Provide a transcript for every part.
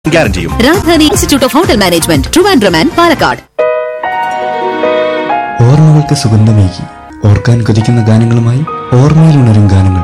ഗ്യാരണ്ടിയും Rajadhani institute of hotel management Trivandrum and Palakkad ഓർമ്മകൾക്ക് സുഗന്ധമേകി ഓർക്കാൻ കൊതിക്കുന്ന ഗാനങ്ങളുമായി ഓർമ്മയിൽ ഉണരും ഗാനങ്ങൾ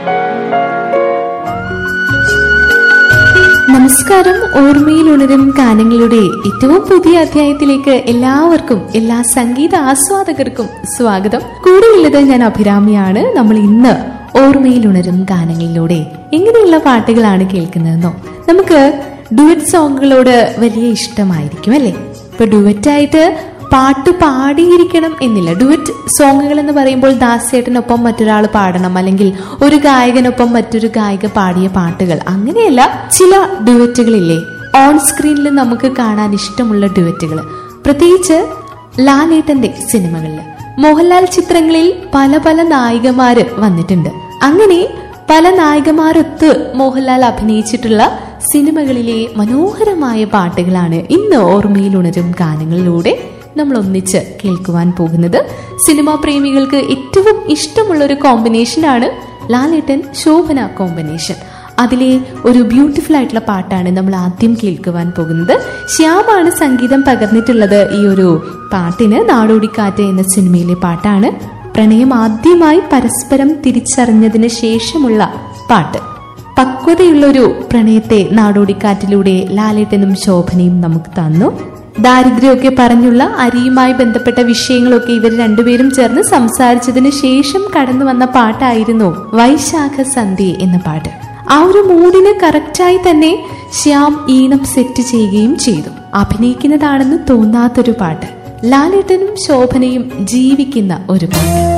നമസ്കാരം ഓർമ്മയിൽ ഉണരും ഗാനങ്ങളുടെ ഏറ്റവും പുതിയ അധ്യായത്തിലേക്ക് എല്ലാവർക്കും എല്ലാ സംഗീത ആസ്വാദകർക്കും സ്വാഗതം കൂടെയുള്ളത് ഞാൻ അഭിരാമിയാണ് നമ്മൾ ഇന്ന് ഓർമ്മയിൽ ഉണരും ഗാനങ്ങളിലൂടെ എങ്ങനെയുള്ള പാട്ടുകളാണ് കേൾക്കുന്നതെന്നോ നമുക്ക് ഡുവറ്റ് സോങ്ങുകളോട് വലിയ ഇഷ്ടമായിരിക്കും അല്ലേ ഇപ്പൊ ഡുവറ്റ് ആയിട്ട് പാട്ട് പാടിയിരിക്കണം എന്നില്ല ഡുവറ്റ് സോങ്ങുകൾ എന്ന് പറയുമ്പോൾ ദാസേട്ടനൊപ്പം മറ്റൊരാൾ പാടണം അല്ലെങ്കിൽ ഒരു ഗായകനൊപ്പം മറ്റൊരു ഗായിക പാടിയ പാട്ടുകൾ അങ്ങനെയല്ല ചില ഡുവറ്റുകളില്ലേ ഓൺ സ്ക്രീനിൽ നമുക്ക് കാണാൻ ഇഷ്ടമുള്ള ഡുവറ്റുകൾ പ്രത്യേകിച്ച് ലാലേട്ടന്റെ സിനിമകളിൽ മോഹൻലാൽ ചിത്രങ്ങളിൽ പല പല നായികമാര് വന്നിട്ടുണ്ട് അങ്ങനെ പല നായികമാരൊത്ത് മോഹൻലാൽ അഭിനയിച്ചിട്ടുള്ള സിനിമകളിലെ മനോഹരമായ പാട്ടുകളാണ് ഇന്ന് ഓർമ്മയിൽ ഉണരും ഗാനങ്ങളിലൂടെ നമ്മൾ ഒന്നിച്ച് കേൾക്കുവാൻ പോകുന്നത് സിനിമാ പ്രേമികൾക്ക് ഏറ്റവും ഇഷ്ടമുള്ള ഒരു കോമ്പിനേഷനാണ് ലാലേട്ടൻ ശോഭന കോമ്പിനേഷൻ അതിലെ ഒരു ബ്യൂട്ടിഫുൾ ആയിട്ടുള്ള പാട്ടാണ് നമ്മൾ ആദ്യം കേൾക്കുവാൻ പോകുന്നത് ശ്യാമാണ് സംഗീതം പകർന്നിട്ടുള്ളത് ഈ ഒരു പാട്ടിന് നാടോടിക്കാറ്റ് എന്ന സിനിമയിലെ പാട്ടാണ് പ്രണയം ആദ്യമായി പരസ്പരം തിരിച്ചറിഞ്ഞതിന് ശേഷമുള്ള പാട്ട് പക്വതയുള്ളൊരു പ്രണയത്തെ നാടോടിക്കാറ്റിലൂടെ ലാലേട്ടനും ശോഭനയും നമുക്ക് തന്നു ദാരിദ്ര്യമൊക്കെ പറഞ്ഞുള്ള അരിയുമായി ബന്ധപ്പെട്ട വിഷയങ്ങളൊക്കെ ഇവർ രണ്ടുപേരും ചേർന്ന് സംസാരിച്ചതിന് ശേഷം കടന്നു വന്ന പാട്ടായിരുന്നു വൈശാഖ സന്ധ്യ എന്ന പാട്ട് ആ ഒരു മൂഡിന് കറക്റ്റായി തന്നെ ശ്യാം ഈണം സെറ്റ് ചെയ്യുകയും ചെയ്തു അഭിനയിക്കുന്നതാണെന്ന് തോന്നാത്തൊരു പാട്ട് ലാലേട്ടനും ശോഭനയും ജീവിക്കുന്ന ഒരു പാട്ട്